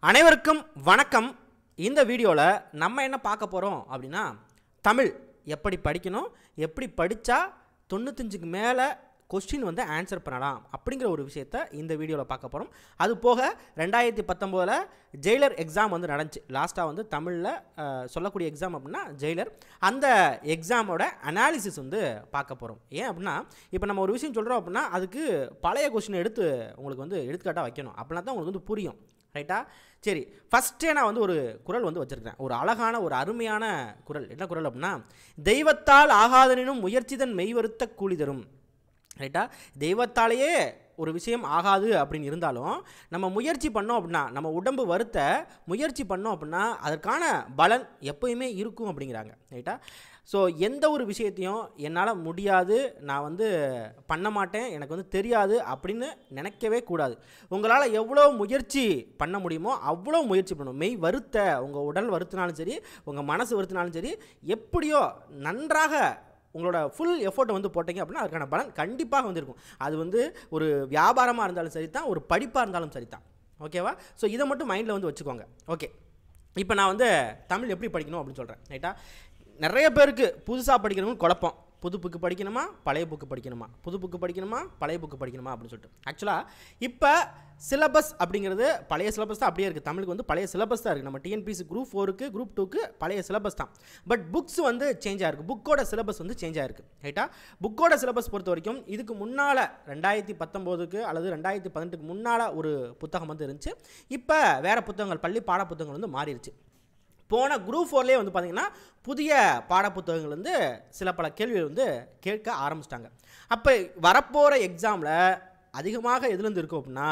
அனைவருக்கும் வணக்கம் இந்த வீடியோவில் நம்ம என்ன பார்க்க போகிறோம் அப்படின்னா தமிழ் எப்படி படிக்கணும் எப்படி படித்தா தொண்ணூத்தஞ்சுக்கு மேலே கொஸ்டின் வந்து ஆன்சர் பண்ணலாம் அப்படிங்கிற ஒரு விஷயத்த இந்த வீடியோவில் பார்க்க போகிறோம் அது போக ரெண்டாயிரத்தி பத்தொம்போதில் ஜெயிலர் எக்ஸாம் வந்து நடந்துச்சு லாஸ்ட்டாக வந்து தமிழில் சொல்லக்கூடிய எக்ஸாம் அப்படின்னா ஜெயிலர் அந்த எக்ஸாமோட அனாலிசிஸ் வந்து பார்க்க போகிறோம் ஏன் அப்படின்னா இப்போ நம்ம ஒரு விஷயம் சொல்கிறோம் அப்படின்னா அதுக்கு பழைய கொஸ்டின் எடுத்து உங்களுக்கு வந்து எடுத்துக்காட்டாக வைக்கணும் அப்படின்னா தான் உங்களுக்கு வந்து புரியும் ரைட்டா சரி ஃபஸ்ட்டே நான் வந்து ஒரு குரல் வந்து வச்சுருக்கேன் ஒரு அழகான ஒரு அருமையான குரல் என்ன குரல் அப்படின்னா தெய்வத்தால் ஆகாதனினும் முயற்சிதன் மெய்வருத்த கூலி தரும் ரைட்டா தெய்வத்தாலேயே ஒரு விஷயம் ஆகாது அப்படின்னு இருந்தாலும் நம்ம முயற்சி பண்ணோம் அப்படின்னா நம்ம உடம்பு வருத்த முயற்சி பண்ணோம் அப்படின்னா அதற்கான பலன் எப்பயுமே இருக்கும் அப்படிங்கிறாங்க ரைட்டா ஸோ எந்த ஒரு விஷயத்தையும் என்னால் முடியாது நான் வந்து பண்ண மாட்டேன் எனக்கு வந்து தெரியாது அப்படின்னு நினைக்கவே கூடாது உங்களால் எவ்வளோ முயற்சி பண்ண முடியுமோ அவ்வளோ முயற்சி பண்ணணும் மெய் வருத்த உங்கள் உடல் வருத்தினாலும் சரி உங்கள் மனசு வருத்தினாலும் சரி எப்படியோ நன்றாக உங்களோட ஃபுல் எஃபோர்ட்டை வந்து போட்டீங்க அப்படின்னா அதுக்கான பலன் கண்டிப்பாக வந்து இருக்கும் அது வந்து ஒரு வியாபாரமாக இருந்தாலும் சரி தான் ஒரு படிப்பாக இருந்தாலும் சரி தான் ஓகேவா ஸோ இதை மட்டும் மைண்டில் வந்து வச்சுக்கோங்க ஓகே இப்போ நான் வந்து தமிழ் எப்படி படிக்கணும் அப்படின்னு சொல்கிறேன் ரைட்டா நிறைய பேருக்கு புதுசாக படிக்கிறவங்க குழப்பம் புது புக்கு படிக்கணுமா பழைய புக்கு படிக்கணுமா புது புக்கு படிக்கணுமா பழைய புக்கு படிக்கணுமா அப்படின்னு சொல்லிட்டு ஆக்சுவலாக இப்போ சிலபஸ் அப்படிங்கிறது பழைய சிலபஸ் தான் அப்படியே இருக்குது தமிழுக்கு வந்து பழைய சிலபஸ் தான் இருக்குது நம்ம டிஎன்பிசி குரூப் ஃபோருக்கு குரூப் டூக்கு பழைய சிலபஸ் தான் பட் புக்ஸ் வந்து சேஞ்ச் ஆயிருக்கு புக்கோட சிலபஸ் வந்து சேஞ்ச் ஆயிருக்கு ரைட்டா புக்கோட சிலபஸ் பொறுத்த வரைக்கும் இதுக்கு முன்னால் ரெண்டாயிரத்தி பத்தொம்போதுக்கு அல்லது ரெண்டாயிரத்தி பதினெட்டுக்கு முன்னால் ஒரு புத்தகம் வந்து இருந்துச்சு இப்போ வேறு புத்தகங்கள் பள்ளி பாட புத்தகங்கள் வந்து மாறிடுச்சு போன குரூப் ஃபோர்லேயே வந்து பார்த்திங்கன்னா புதிய பாடப்புத்தகங்கள் வந்து சில பல கேள்விகள் வந்து கேட்க ஆரம்பிச்சிட்டாங்க அப்போ வரப்போகிற எக்ஸாமில் அதிகமாக எதுலேருந்து இருக்கும் அப்படின்னா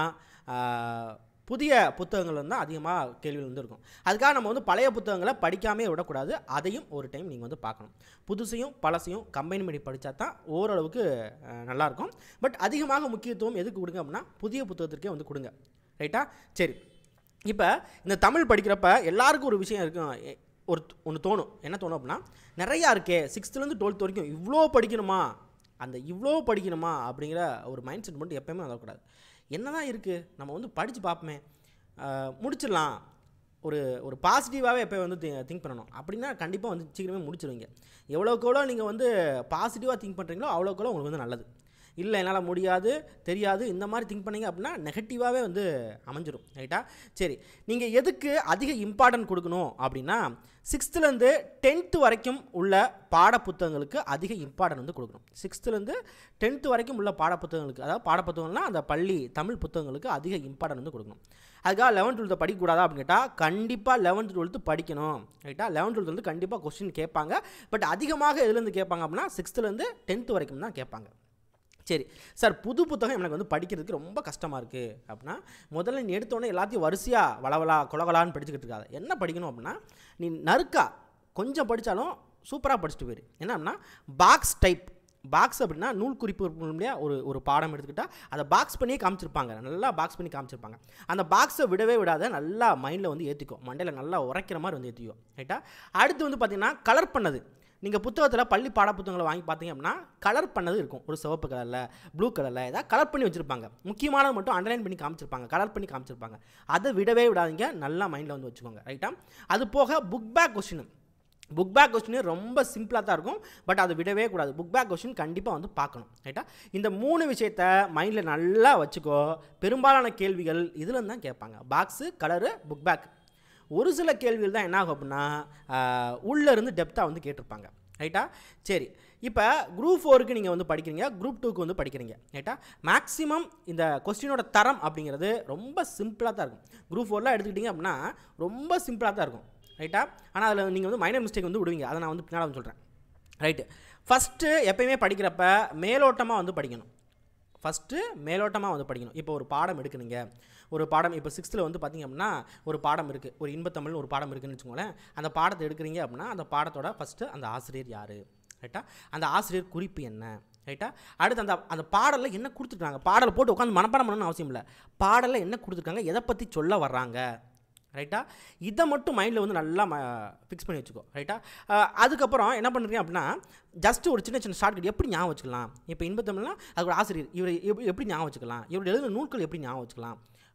ஆஹ், புதிய புத்தகங்கள் வந்து அதிகமாக கேள்விகள் வந்து இருக்கும் அதுக்காக நம்ம வந்து பழைய புத்தகங்களை படிக்காமே விடக்கூடாது அதையும் ஒரு டைம் நீங்கள் வந்து பார்க்கணும் புதுசையும் பழசையும் கம்பைன் பண்ணி படித்தா தான் ஓரளவுக்கு ஆஹ், நல்லாயிருக்கும் பட் அதிகமாக முக்கியத்துவம் எதுக்கு கொடுங்க அப்படின்னா புதிய புத்தகத்திற்கே வந்து கொடுங்க ரைட்டா சரி இப்போ இந்த தமிழ் படிக்கிறப்ப எல்லாருக்கும் ஒரு விஷயம் இருக்கும் எ- ஒரு ஒன்று தோணும் என்ன தோணும் அப்படின்னா நிறையா இருக்கே சிக்ஸ்த்துலேருந்து டுவெல்த் வரைக்கும் இவ்வளோ படிக்கணுமா அந்த இவ்வளோ படிக்கணுமா அப்படிங்கிற ஒரு மைண்ட் செட் மட்டும் எப்பயுமே வரக்கூடாது என்ன தான் இருக்குது நம்ம வந்து படித்து பார்ப்போமே ஆஹ், முடிச்சிடலாம் ஒரு ஒரு பாசிட்டிவாகவே எப்போ வந்து திங்க் பண்ணணும் அப்படின்னா கண்டிப்பாக வந்து சீக்கிரமே முடிச்சிடுவீங்க எவ்வளோக்கு எவ்வளோ நீங்கள் வந்து பாசிட்டிவாக திங்க் பண்ணுறீங்களோ அவ்வளோக்கு எவ்வளோ உங்களுக்கு வந்து நல்லது இல்லை என்னால் முடியாது தெரியாது இந்த மாதிரி திங்க் பண்ணீங்க அப்படின்னா நெகட்டிவாகவே வந்து அமைஞ்சிரும் ரைட்டா சரி நீங்கள் எதுக்கு அதிக இம்பார்ட்டன்ட் கொடுக்கணும் அப்படின்னா சிக்ஸ்த்துலேருந்து டென்த்து வரைக்கும் உள்ள பாடப்புத்தகங்களுக்கு அதிக இம்பார்ட்டன்ட் வந்து கொடுக்கணும் சிக்ஸ்த்துலேருந்து டென்த்து வரைக்கும் உள்ள பாடப்புத்தகங்களுக்கு அதாவது பாடப்புத்தகங்கள்னா அந்த பள்ளி தமிழ் புத்தகங்களுக்கு அதிக இம்பார்ட்டன்ட் வந்து கொடுக்கணும் அதுக்காக லெவன்த் டுவெல்த்தை படிக்கக்கூடாதா அப்படின்னு கேட்டால் கண்டிப்பாக லெவன்த் டுவெல்த்து படிக்கணும் ரைட்டா லெவன்த் டுவெல்த் வந்து கண்டிப்பாக கொஸ்டின் கேட்பாங்க பட் அதிகமாக எதுலேருந்து கேட்பாங்க அப்படின்னா சிக்ஸ்த்துலேருந்து டென்த்து வரைக்கும் தான் கேட்பாங்க சரி சார் புது புத்தகம் எனக்கு வந்து படிக்கிறதுக்கு ரொம்ப கஷ்டமாக இருக்குது அப்படின்னா முதல்ல நீ எடுத்தோடனே எல்லாத்தையும் வரிசையாக வளவலா கொலகலான்னு படிச்சுக்கிட்டு இருக்காது என்ன படிக்கணும் அப்படின்னா நீ நறுக்கா கொஞ்சம் படித்தாலும் சூப்பராக படிச்சுட்டு போயிரு என்ன அப்படின்னா பாக்ஸ் டைப் பாக்ஸ் அப்படின்னா நூல் குறிப்பு இருக்கும் இல்லையா ஒரு ஒரு பாடம் எடுத்துக்கிட்டால் அதை பாக்ஸ் பண்ணியே காமிச்சிருப்பாங்க நல்லா பாக்ஸ் பண்ணி காமிச்சிருப்பாங்க அந்த பாக்ஸை விடவே விடாத நல்லா மைண்டில் வந்து ஏற்றிக்கும் மண்டையில் நல்லா உரைக்கிற மாதிரி வந்து ஏற்றிக்கும் ரைட்டா அடுத்து வந்து பார்த்திங்கன்னா கலர் பண்ணது நீங்கள் புத்தகத்தில் பள்ளி பாடப்புத்தகங்களை வாங்கி பார்த்தீங்க அப்படின்னா கலர் பண்ணது இருக்கும் ஒரு சிவப்பு கலரில் ப்ளூ கலரில் ஏதாவது கலர் பண்ணி வச்சுருப்பாங்க முக்கியமானது மட்டும் அண்டர்லைன் பண்ணி காமிச்சிருப்பாங்க கலர் பண்ணி காமிச்சிருப்பாங்க அதை விடவே விடாதீங்க நல்லா மைண்டில் வந்து வச்சுக்கோங்க ரைட்டா அது போக book back question book back question ரொம்ப சிம்பிளாக தான் இருக்கும் பட் அதை விடவே கூடாது புக் பேக் கொஸ்டின் கண்டிப்பாக வந்து பார்க்கணும் ரைட்டா இந்த மூணு விஷயத்த மைண்டில் நல்லா வச்சுக்கோ பெரும்பாலான கேள்விகள் இதில் தான் கேட்பாங்க பாக்ஸு கலரு புக் பேக் ஒரு சில கேள்விகள் தான் என்ன ஆகும் அப்படின்னா ஆஹ், உள்ள இருந்து டெப்த்தாக வந்து கேட்டிருப்பாங்க ரைட்டா சரி இப்போ குரூப் ஃபோருக்கு நீங்கள் வந்து படிக்கிறீங்க குரூப் டூக்கு வந்து படிக்கிறீங்க ரைட்டா மேக்ஸிமம் இந்த கொஸ்டினோட தரம் அப்படிங்கிறது ரொம்ப சிம்பிளாக தான் இருக்கும் குரூப் ஃபோர்லாம் எடுத்துக்கிட்டிங்க அப்படின்னா ரொம்ப சிம்பிளாக தான் இருக்கும் ரைட்டா ஆனால் அதில் நீங்கள் வந்து மைனர் மிஸ்டேக் வந்து விடுவீங்க அதை நான் வந்து பின்னால் வந்து சொல்கிறேன் ரைட்டு ஃபஸ்ட்டு எப்பயுமே படிக்கிறப்ப மேலோட்டமாக வந்து படிக்கணும் ஃபஸ்ட்டு மேலோட்டமாக வந்து படிக்கணும் இப்போ ஒரு பாடம் எடுக்குறீங்க ஒரு பாடம் இப்போ சிக்ஸ்த்தில் வந்து பார்த்திங்க அப்படின்னா ஒரு பாடம் இருக்குது ஒரு இன்பத்தமிழ்னு ஒரு பாடம் இருக்குன்னு வச்சுக்கோங்களேன் அந்த பாடத்தை எடுக்கிறீங்க அப்படின்னா அந்த பாடத்தோட ஃபஸ்ட்டு அந்த ஆசிரியர் யார் ரைட்டா அந்த ஆசிரியர் குறிப்பு என்ன ரைட்டா அடுத்து அந்த அந்த பாடலில் என்ன கொடுத்துருக்காங்க பாடலை போட்டு உட்காந்து மனப்பாடம் பண்ணணும்னு அவசியம் இல்லை பாடலில் என்ன கொடுத்துருக்காங்க எதை பற்றி சொல்ல வர்றாங்க ரைட்டா இதை மட்டும் மைண்டில் வந்து நல்லா ஃபிக்ஸ் பண்ணி வச்சுக்கோ ரைட்டா அஹ் அதுக்கப்புறம் என்ன பண்ணுறீங்க அப்படின்னா ஜஸ்ட் ஒரு சின்ன சின்ன ஷார்ட்கட் எப்படி ஞாபகம் வச்சுக்கலாம் இப்போ இன்பத்தமிழ்னா அதுக்கு ஒரு ஆசிரியர் இவர் எப்படி எப்படி ஞாபகம் வச்சுக்கலாம் இவருடைய எழுதின நூல்கள் எப்படி ஞாபகம் வச்சுக்கலாம்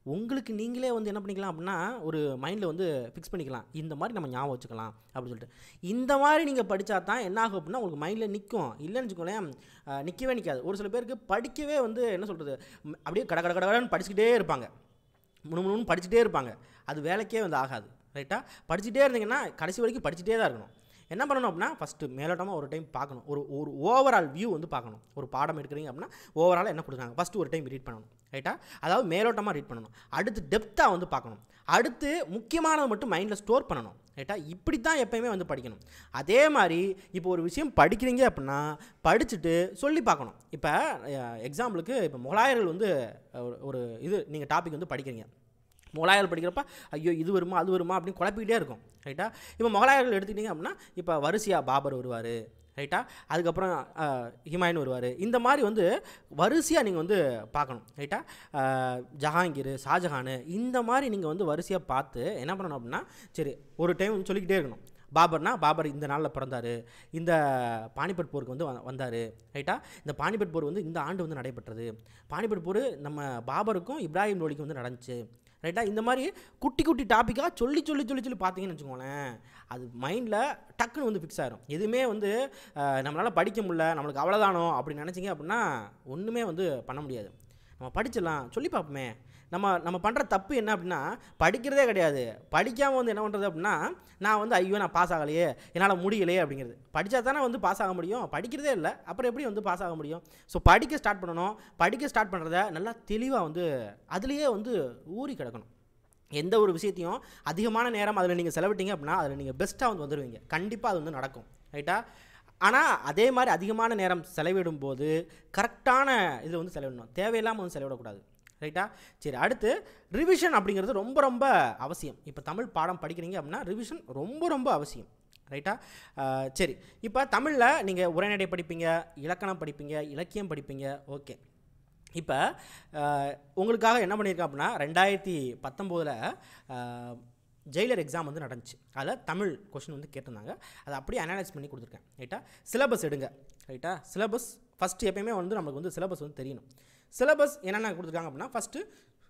உங்களுக்கு நீங்களே வந்து என்ன பண்ணிக்கலாம் அப்படின்னா ஒரு மைண்டில் வந்து ஃபிக்ஸ் பண்ணிக்கலாம் இந்த மாதிரி நம்ம ஞாபகம் வச்சுக்கலாம் அப்படின்னு சொல்லிட்டு இந்த மாதிரி நீங்கள் படித்தா தான் என்ன ஆகும் அப்படின்னா உங்களுக்கு மைண்டில் நிற்கும் இல்லைன்னு வச்சுக்கோங்களேன் நிற்கவே நிற்காது ஒரு சில பேருக்கு படிக்கவே வந்து என்ன சொல்கிறது அப்படியே கட கட கடன்னு படிச்சுக்கிட்டே இருப்பாங்க முணு முணுன்னு படிச்சுட்டே இருப்பாங்க அது வேலைக்கே வந்து ஆகாது ரைட்டா படிச்சுட்டே இருந்தீங்கன்னா கடைசி வரைக்கும் படிச்சுட்டே தான் இருக்கணும் என்ன பண்ணணும் அப்படின்னா ஃபஸ்ட்டு மேலோட்டமாக ஒரு டைம் பார்க்கணும் ஒரு ஒரு ஓவரால் வியூ வந்து பார்க்கணும் ஒரு பாடம் எடுக்கிறீங்க அப்படின்னா ஓவரால் என்ன கொடுக்குறாங்க ஃபஸ்ட்டு ஒரு டைம் ரீட் பண்ணணும் ரைட்டா அதாவது மேலோட்டமாக ரீட் பண்ணணும் அடுத்து டெப்த்தாக வந்து பார்க்கணும் அடுத்து முக்கியமானதை மட்டும் மைண்டில் ஸ்டோர் பண்ணணும் ரைட்டா இப்படி தான் எப்பயுமே வந்து படிக்கணும் அதே மாதிரி இப்போ ஒரு விஷயம் படிக்கிறீங்க அப்படின்னா படிச்சுட்டு சொல்லி பார்க்கணும் இப்போ எக்ஸாம்பிளுக்கு இப்போ முகலாயர்கள் வந்து ஒரு- ஒரு இது நீங்கள் டாபிக் வந்து படிக்கிறீங்க முகலாயர்கள் படிக்கிறப்ப ஐயோ இது வருமா அது வருமா அப்படின்னு குழப்பிக்கிட்டே இருக்கும் ரைட்டா இப்போ முகலாயர்கள் எடுத்துக்கிட்டிங்க அப்படின்னா இப்போ வரிசையாக பாபர் வருவார் ரைட்டா அதுக்கப்புறம் அஹ், ஹுமாயூன் வருவார் இந்த மாதிரி வந்து வரிசையாக நீங்கள் வந்து பார்க்கணும் ரைட்டா அஹ், ஜஹாங்கீர் ஷாஜஹான் இந்த மாதிரி நீங்கள் வந்து வரிசையாக பார்த்து என்ன பண்ணணும் அப்படின்னா சரி ஒரு டைம் வந்து சொல்லிக்கிட்டே இருக்கணும் பாபர்னா பாபர் இந்த நாளில் பிறந்தார் இந்த பானிபட் போருக்கு வந்து வந்தார் ரைட்டா இந்த பானிபட் போர் வந்து இந்த ஆண்டு வந்து நடைபெற்றது பானிபட் போர் நம்ம பாபருக்கும் இப்ராஹிம் லோடிக்கும் வந்து நடந்துச்சு ரைட்டா இந்த மாதிரி குட்டி குட்டி டாப்பிக்காக சொல்லி சொல்லி சொல்லி சொல்லி பார்த்தீங்கன்னு வச்சுக்கோங்களேன் அது மைண்டில் டக்குன்னு வந்து ஃபிக்ஸ் ஆயிரும் எதுவுமே வந்து நம்மளால் படிக்க முடியல நம்மளுக்கு அவ்வளோதானோ அப்படி நினச்சிங்க அப்படின்னா ஒன்றுமே வந்து பண்ண முடியாது நம்ம படிச்சிடலாம் சொல்லி பார்ப்போமே நம்ம நம்ம பண்ணுற தப்பு என்ன அப்படின்னா படிக்கிறதே கிடையாது படிக்காமல் வந்து என்ன பண்ணுறது அப்படின்னா நான் வந்து ஐயோ நான் பாஸ் ஆகலையே என்னால் முடியலையே அப்படிங்கிறது படித்தா தானே வந்து பாஸ் ஆக முடியும் படிக்கிறதே இல்லை அப்புறம் எப்படி வந்து பாஸ் ஆக முடியும் ஸோ படிக்க ஸ்டார்ட் பண்ணணும் படிக்க ஸ்டார்ட் பண்ணுறத நல்லா தெளிவாக வந்து அதுலேயே வந்து ஊறி கிடக்கணும் எந்த ஒரு விஷயத்தையும் அதிகமான நேரம் அதில் நீங்கள் செலவிட்டீங்க அப்படின்னா அதில் நீங்கள் பெஸ்ட்டாக வந்து வந்துடுவீங்க கண்டிப்பாக அது வந்து நடக்கும் ரைட்டா ஆனால் அதே மாதிரி அதிகமான நேரம் செலவிடும் போது கரெக்டான இது வந்து செலவிடணும் தேவையில்லாமல் வந்து செலவிடக்கூடாது ரைட்டா சரி அடுத்து ரிவிஷன் அப்படிங்கிறது ரொம்ப ரொம்ப அவசியம் இப்போ தமிழ் பாடம் படிக்கிறீங்க அப்படின்னா ரிவிஷன் ரொம்ப ரொம்ப அவசியம் ரைட்டா அஹ், சரி இப்போ தமிழில் நீங்கள் உரைநடை படிப்பீங்க இலக்கணம் படிப்பீங்க இலக்கியம் படிப்பீங்க ஓகே இப்போ அஹ், உங்களுக்காக என்ன பண்ணியிருக்கேன் அப்படின்னா ரெண்டாயிரத்தி பத்தொம்போதில் ஜெயிலர் எக்ஸாம் வந்து நடந்துச்சு அதில் தமிழ் கொஷின் வந்து கேட்டிருந்தாங்க அதை அப்படியே அனலைஸ் பண்ணி கொடுத்துருக்கேன் ரைட்டா சிலபஸ் எடுங்க ரைட்டா சிலபஸ் ஃபஸ்ட்டு எப்பயுமே வந்து நமக்கு வந்து சிலபஸ் வந்து தெரியணும் சிலபஸ் என்னென்ன கொடுத்துருக்காங்க அப்படின்னா ஃபஸ்ட்டு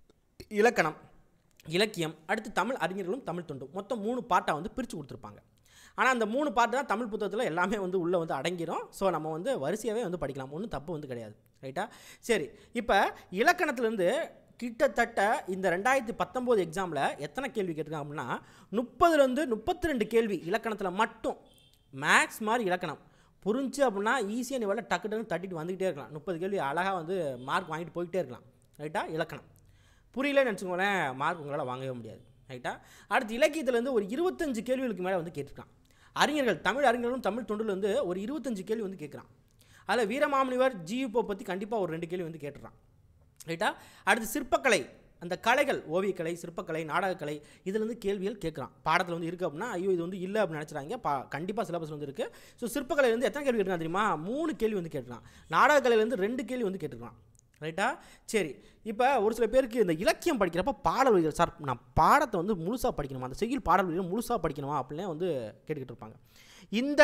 இலக்கணம் இலக்கியம் அடுத்து தமிழ் அறிஞர்களும் தமிழ் தொண்டும் மொத்தம் மூணு பாட்டாக வந்து பிரித்து கொடுத்துருப்பாங்க ஆனால் அந்த மூணு பாட்டு தான் தமிழ் புத்தகத்தில் எல்லாமே வந்து உள்ளே வந்து அடங்கிரும் ஸோ நம்ம வந்து வரிசையாகவே வந்து படிக்கலாம் ஒன்றும் தப்பு வந்து கிடையாது ரைட்டா சரி இப்போ இலக்கணத்துலேருந்து கிட்டத்தட்ட இந்த ரெண்டாயிரத்தி பத்தொம்போது எக்ஸாமில் எத்தனை கேள்வி கேட்டிருக்காங்க அப்படின்னா முப்பதுலேருந்து முப்பத்தி ரெண்டு கேள்வி இலக்கணத்தில் மட்டும் மேக்ஸ் மாதிரி இலக்கணம் புரிஞ்சு அப்படின்னா ஈஸியாக நீ வேலை டக்கு டக்குன்னு தட்டிட்டு வந்துக்கிட்டே இருக்கலாம் முப்பது கேள்வி அழகாக வந்து மார்க் வாங்கிட்டு போயிட்டே இருக்கலாம் ரைட்டா இலக்கணம் புரியலன்னு வச்சுக்கோங்களேன் மார்க் உங்களால் வாங்கவே முடியாது ரைட்டா அடுத்து இலக்கியத்துலேருந்து ஒரு இருபத்தஞ்சு கேள்விகளுக்கு மேலே வந்து கேட்டிருக்கான் அறிஞர்கள் தமிழ் அறிஞர்களும் தமிழ் தொண்டில் வந்து ஒரு இருபத்தஞ்சு கேள்வி வந்து கேட்குறான் அதில் வீரமாமுனிவர் ஜியுப்போ பற்றி கண்டிப்பாக ஒரு ரெண்டு கேள்வி வந்து கேட்டுறான் ரைட்டா அடுத்து சிற்பக்கலை அந்த கலைகள் ஓவியக்கலை சிற்பக்கலை நாடகக்கலை இதுலேருந்து கேள்விகள் கேட்குறான் பாடத்தில் வந்து இருக்குது அப்படின்னா ஐயோ இது வந்து இல்லை அப்படின்னு நினச்சிறாங்க பா கண்டிப்பாக சிலபஸ் வந்து இருக்குது ஸோ சிற்பக்கலையிலேருந்து எத்தனை கேள்வி கேட்டுருக்கான் தெரியுமா மூணு கேள்வி வந்து கேட்டுருக்கான் நாடகக்கலையிலேருந்து ரெண்டு கேள்வி வந்து கேட்டுருக்கான் ரைட்டா சரி இப்போ ஒரு சில பேருக்கு இந்த இலக்கியம் படிக்கிறப்ப பாடல் வரிகள் சார் நான் பாடத்தை வந்து முழுசாக படிக்கணுமா அந்த செய்யுள் பாடல் வரிகள் முழுசாக படிக்கணுமா அப்படிலாம் வந்து கேட்டுக்கிட்டு இருப்பாங்க இந்த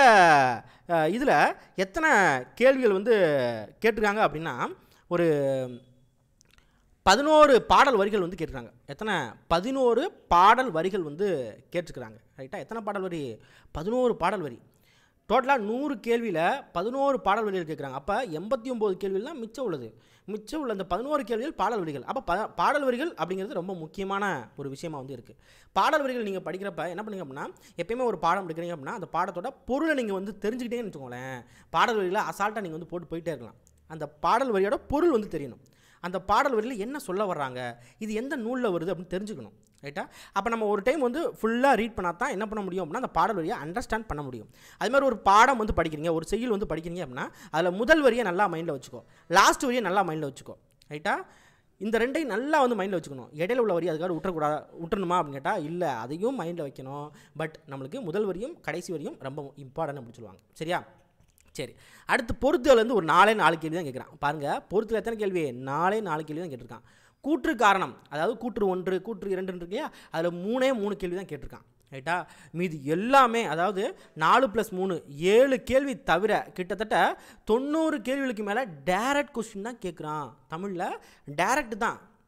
இதில் எத்தனை கேள்விகள் வந்து கேட்டிருக்காங்க அப்படின்னா ஒரு பதினோரு பாடல் வரிகள் வந்து கேட்டிருக்காங்க எத்தனை பதினோரு பாடல் வரிகள் வந்து கேட்டிருக்கிறாங்க ரைட்டா எத்தனை பாடல் வரி பதினோரு பாடல் வரி டோட்டலாக நூறு கேள்வியில் பதினோரு பாடல் வரிகள் கேட்குறாங்க அப்போ எண்பத்தி ஒம்பது கேள்விலாம் மிச்சம் உள்ளது மிச்சம் உள்ள அந்த பதினோரு கேள்விகள் பாடல் வரிகள் அப்போ ப பாடல் வரிகள் அப்படிங்கிறது ரொம்ப முக்கியமான ஒரு விஷயமா வந்து இருக்குது பாடல் வரிகள் நீங்கள் படிக்கிறப்ப என்ன பண்ணுங்க அப்படின்னா எப்பயுமே ஒரு பாடம் எடுக்கிறீங்க அப்படின்னா அந்த பாடத்தோட பொருளை நீங்கள் வந்து தெரிஞ்சுக்கிட்டேன்னு வச்சுக்கோங்களேன் பாடல் வரிகளை அசால்ட்டாக நீங்கள் வந்து போட்டு போயிட்டே இருக்கலாம் அந்த பாடல் வரியோட பொருள் வந்து தெரியணும் அந்த பாடல் வரியில் என்ன சொல்ல வர்றாங்க இது எந்த நூலில் வருது அப்படின்னு தெரிஞ்சுக்கணும் ரைட்டா அப்போ நம்ம ஒரு டைம் வந்து ஃபுல்லாக ரீட் பண்ணால் தான் என்ன பண்ண முடியும் அப்படின்னா அந்த பாடல் வரியை அண்டர்ஸ்டாண்ட் பண்ண முடியும் அது மாதிரி ஒரு பாடம் வந்து படிக்கிறீங்க ஒரு செய்யுள் வந்து படிக்கிறீங்க அப்படின்னா அதில் முதல் வரியை நல்லா மைண்டில் வச்சுக்கோ லாஸ்ட் வரியை நல்லா மைண்டில் வச்சுக்கோ ரைட்டா இந்த ரெண்டையும் நல்லா வந்து மைண்டில் வச்சுக்கணும் இடையில உள்ள வரி அதுக்காக விட்டுறக்கூடாது விட்டுறணுமா அப்படின்னு கேட்டால் இல்லை அதையும் மைண்டில் வைக்கணும் பட் நம்மளுக்கு முதல் வரியும் கடைசி வரியும் ரொம்ப இம்பார்ட்டன்ட் அப்படின்னு சொல்லுவாங்க சரியா சரி அடுத்து பொறுத்துலேருந்து ஒரு நாலே நாலு கேள்வி தான் கேட்குறான் பாருங்கள் பொறுத்துல எத்தனை கேள்வி நாலே நாலு கேள்வி தான் கேட்டிருக்கான் கூற்று காரணம் அதாவது கூற்று ஒன்று கூற்று இரண்டு இருக்கு இல்லையா அதில் மூணே மூணு கேள்வி தான் கேட்டிருக்கான் ரைட்டா மீதி எல்லாமே அதாவது நாலு ப்ளஸ் மூணு ஏழு கேள்வி தவிர கிட்டத்தட்ட தொண்ணூறு கேள்விகளுக்கு மேலே டேரக்ட் கொஸ்டின் தான் கேட்குறான் தமிழில் டேரக்ட் தான்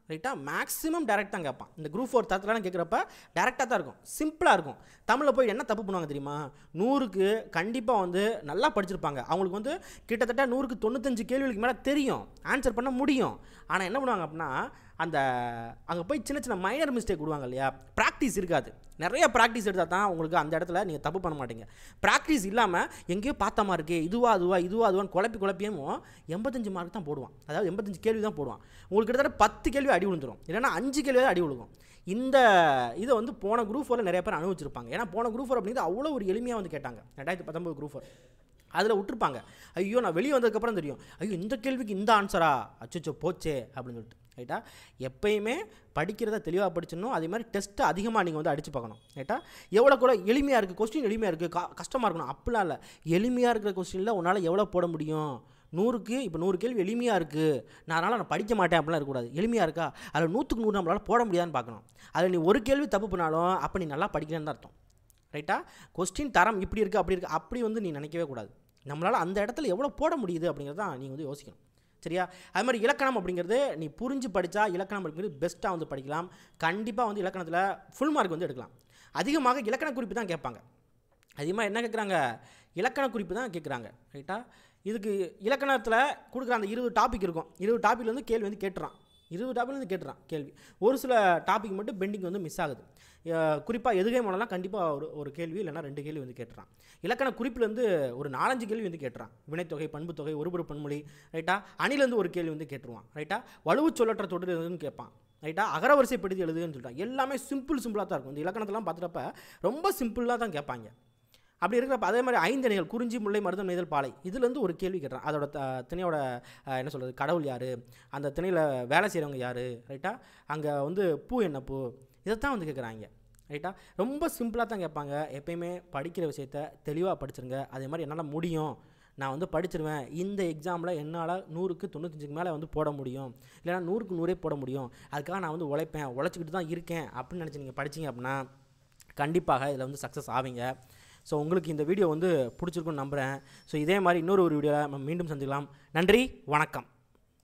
ரைட்டா மேக்ஸிமம் டேரெக்ட் தான் கேட்பான் இந்த குரூப் ஃபோர் தரத்துலாம் கேட்குறப்ப டேரெக்டாக தான் இருக்கும் சிம்பிளாக இருக்கும் தமிழில் போய் என்ன தப்பு பண்ணுவாங்க தெரியுமா நூறுக்கு கண்டிப்பாக வந்து நல்லா படிச்சிருப்பாங்க அவங்களுக்கு வந்து கிட்டத்தட்ட நூறுக்கு தொண்ணூத்தஞ்சு கேள்விகளுக்கு மேலே தெரியும் ஆன்சர் பண்ண முடியும் ஆனால் என்ன பண்ணுவாங்க அப்படின்னா அந்த அங்கே போய் சின்ன சின்ன மைனர் மிஸ்டேக் விடுவாங்க இல்லையா ப்ராக்டிஸ் இருக்காது நிறைய ப்ராக்டிஸ் எடுத்தால் தான் உங்களுக்கு அந்த இடத்துல நீங்கள் தப்பு பண்ண மாட்டீங்க ப்ராக்டிஸ் இல்லாமல் எங்கேயோ பார்த்த மாதிரி இருக்கே இதுவா அதுவா இதுவா அதுவான்னு குழப்பி குழப்பியும் எண்பத்தஞ்சு மார்க் தான் போடுவான் அதாவது எண்பத்தஞ்சு கேள்வி தான் போடுவான் உங்களுக்கு கிட்டத்தட்ட பத்து கேள்வி அடி விழுந்துரும் இல்லைன்னா அஞ்சு கேள்வி தான் அடி விழுகும் இந்த இதை வந்து போன குரூப் ஃபோரில் நிறைய பேர் அனுபவிச்சிருப்பாங்க ஏன்னா போன குரூப் ஃபோர் அப்படிங்கிறது அவ்வளோ ஒரு எளிமையாக வந்து கேட்டாங்க ரெண்டாயிரத்தி பத்தொம்பது குரூப் ஃபோர் அதில் விட்டுருப்பாங்க ஐயோ நான் வெளியே வந்ததுக்கப்புறம் தெரியும் ஐயோ இந்த கேள்விக்கு இந்த ஆன்சரா அச்சோ போச்சே அப்படின்னு சொல்லிட்டு ரைட்டா எப்பயுமே படிக்கிறத தெளிவாக படிச்சிடணும் அதே மாதிரி டெஸ்ட்டை அதிகமாக நீங்கள் வந்து அடித்து பார்க்கணும் ரைட்டா எவ்வளோ கூட எளிமையாக இருக்குது கொஸ்டின் எளிமையாக இருக்குது கா கஷ்டமாக இருக்கணும் அப்படிலாம் இல்லை எளிமையாக இருக்கிற கொஸ்டினில் உன்னால் எவ்வளோ போட முடியும் நூறுக்கு இப்போ நூறு கேள்வி எளிமையாக இருக்குது நான் அதனால் நான் படிக்க மாட்டேன் அப்படிலாம் இருக்கக்கூடாது எளிமையாக இருக்கா அதில் நூற்றுக்கு நூறு நம்மளால் போட முடியாதுன்னு பார்க்கணும் அதில் நீ ஒரு கேள்வி தப்பு பண்ணாலும் அப்போ நீ நல்லா படிக்கிறேன்னு தான் அர்த்தம் ரைட்டா கொஸ்டின் தரம் இப்படி இருக்குது அப்படி இருக்குது அப்படி வந்து நீ நினைக்கவே கூடாது நம்மளால் அந்த இடத்துல எவ்வளோ போட முடியுது அப்படிங்கிறத நீங்கள் வந்து யோசிக்கணும் சரியா அது மாதிரி இலக்கணம் அப்படிங்கிறது நீ புரிஞ்சு படித்தா இலக்கணம் அப்படிங்கிறது பெஸ்ட்டாக வந்து படிக்கலாம் கண்டிப்பாக வந்து இலக்கணத்தில் ஃபுல் மார்க் வந்து எடுக்கலாம் அதிகமாக இலக்கண குறிப்பு தான் கேட்பாங்க அதிகமாக என்ன கேட்குறாங்க இலக்கண குறிப்பு தான் கேட்குறாங்க ரைட்டா இதுக்கு இலக்கணத்தில் கொடுக்குற அந்த இருபது டாபிக் இருக்கும் இருபது டாபிக்ல வந்து கேள்வி வந்து கேட்டுறான் இருபது டாபிக்ல வந்து கேட்டுறான் கேள்வி ஒரு சில டாபிக் மட்டும் பெண்டிங் வந்து மிஸ் ஆகுது குறிப்பாக எதுகை மூலம்லாம் கண்டிப்பாக ஒரு ஒரு கேள்வி இல்லைன்னா ரெண்டு கேள்வி வந்து கேட்டுறான் இலக்கண குறிப்பிலேருந்து ஒரு நாலஞ்சு கேள்வி வந்து கேட்டுறான் வினைத்தொகை பண்புத்தொகை ஒருபுற பன்மொழி ரைட்டா அணிலேருந்து ஒரு கேள்வி வந்து கேட்டுருவான் ரைட்டா வலுவு சொல்லற்ற தொடர் எதுன்னு கேட்பான் ரைட்டா அகரவரிசைப்படுத்தி எழுதுன்னு சொல்லிட்டான் எல்லாமே சிம்பிள் சிம்பிளாக தான் இருக்கும் இந்த இலக்கணத்தெல்லாம் பார்த்துட்டப்ப ரொம்ப சிம்பிளாக தான் கேட்பாங்க அப்படி இருக்கிறப்ப அதே மாதிரி ஐந்தணிகள் குறிஞ்சி முல்லை மருதம் நெய்தல் பாலை இதுலேருந்து ஒரு கேள்வி கேட்டுறான் அதோட த திணையோட அஹ், என்ன சொல்கிறது கடவுள் யார் அந்த திணையில் வேலை செய்கிறவங்க யார் ரைட்டா அங்கே வந்து பூ என்ன பூ இதைத்தான் வந்து கேட்குறாங்க ரைட்டா ரொம்ப சிம்பிளாக தான் கேட்பாங்க எப்பயுமே படிக்கிற விஷயத்த தெளிவாக படிச்சிருங்க அதே மாதிரி என்னால் முடியும் நான் வந்து படிச்சிருவேன் இந்த எக்ஸாமில் என்னால் நூறுக்கு தொண்ணூத்தஞ்சுக்கு மேலே வந்து போட முடியும் இல்லைனா நூறுக்கு நூறே போட முடியும் அதுக்காக நான் வந்து உழைப்பேன் உழைச்சிக்கிட்டு தான் இருக்கேன் அப்படின்னு நினச்சி நீங்கள் படிச்சீங்க அப்படின்னா கண்டிப்பாக இதில் வந்து சக்ஸஸ் ஆவீங்க ஸோ உங்களுக்கு இந்த வீடியோ வந்து பிடிச்சிருக்குன்னு நம்புகிறேன் ஸோ இதே மாதிரி இன்னொரு ஒரு வீடியோவில் நம்ம மீண்டும் சந்திக்கலாம் நன்றி வணக்கம்